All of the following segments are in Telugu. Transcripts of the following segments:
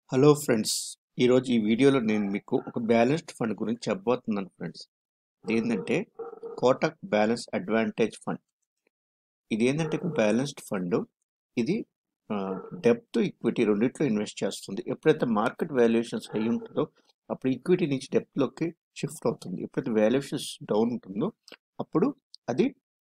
హలో ఫ్రెండ్స్ ఈరోజు ఈ వీడియోలో నేను మీకు ఒక బ్యాలెన్స్డ్ ఫండ్ గురించి చెప్పబోతున్నాను ఫ్రెండ్స్ ఏంటంటే కోటక్ బ్యాలెన్స్ అడ్వాంటేజ్ ఫండ్ ఇది ఏంటంటే ఒక బ్యాలెన్స్డ్ ఫండ్ ఇది డెప్త్ ఈక్విటీ రెండిట్లో ఇన్వెస్ట్ చేస్తుంది ఎప్పుడైతే మార్కెట్ వాల్యుయేషన్స్ హై ఉంటుందో అప్పుడు ఈక్విటీ నుంచి డెప్త్లోకి షిఫ్ట్ అవుతుంది ఎప్పుడైతే వాల్యుయేషన్స్ డౌన్ ఉంటుందో అప్పుడు అది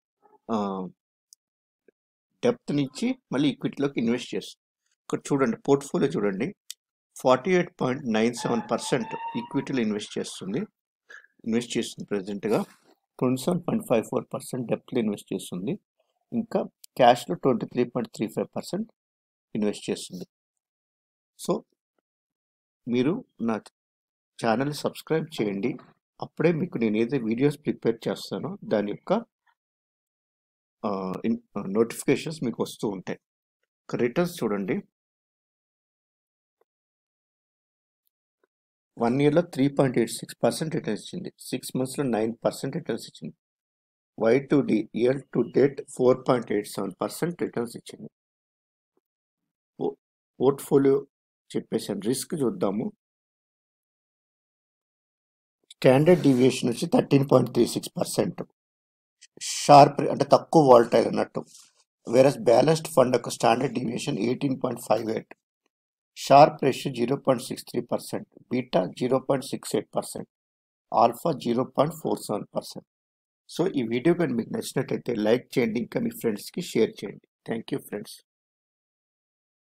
డెప్త్ నుంచి మళ్ళీ ఈక్విటీలోకి ఇన్వెస్ట్ చేస్తుంది ఇక్కడ చూడండి పోర్ట్ఫోలియో చూడండి forty eight point nine seven percent ఈక్విటీలో ఇన్వెస్ట్ చేస్తుంది ఇన్వెస్ట్ చేస్తుంది ప్రజెంట్గా twenty seven point five four percent డెప్త్లో ఇన్వెస్ట్ చేస్తుంది ఇంకా క్యాష్లో twenty three point three five percent invest చేస్తుంది సో మీరు నా ఛానల్ సబ్స్క్రైబ్ చేయండి అప్పుడే మీకు నేను ఏదైతే వీడియోస్ ప్రిపేర్ చేస్తానో దాని యొక్క నోటిఫికేషన్స్ మీకు వస్తూ ఉంటాయి రిటర్న్స్ చూడండి వన్ ఇయర్లో three point eight six percent returns ఇచ్చింది సిక్స్ మంత్స్లో నైన్ పర్సెంట్ రిటర్న్స్ ఇచ్చింది Y to D year to date four point eight seven percent returns ఇచ్చింది పోర్ట్ఫోలియో చెప్పేసాను రిస్క్ చూద్దాము స్టాండర్డ్ డీవియేషన్ వచ్చి thirteen point three six percent Sharpe అంటే తక్కువ వాల్టైల్ అన్నట్టు వేరస్ బ్యాలెన్స్డ్ ఫండ్ యొక్క standard deviation eighteen point five eight Sharpe ratio zero point six three percent beta zero point six eight percent alpha zero point four seven percent so ఈ వీడియో కానీ మీకు నచ్చినట్టయితే లైక్ చేయండి ఇంకా మీ ఫ్రెండ్స్కి షేర్ చేయండి థ్యాంక్ యూ ఫ్రెండ్స్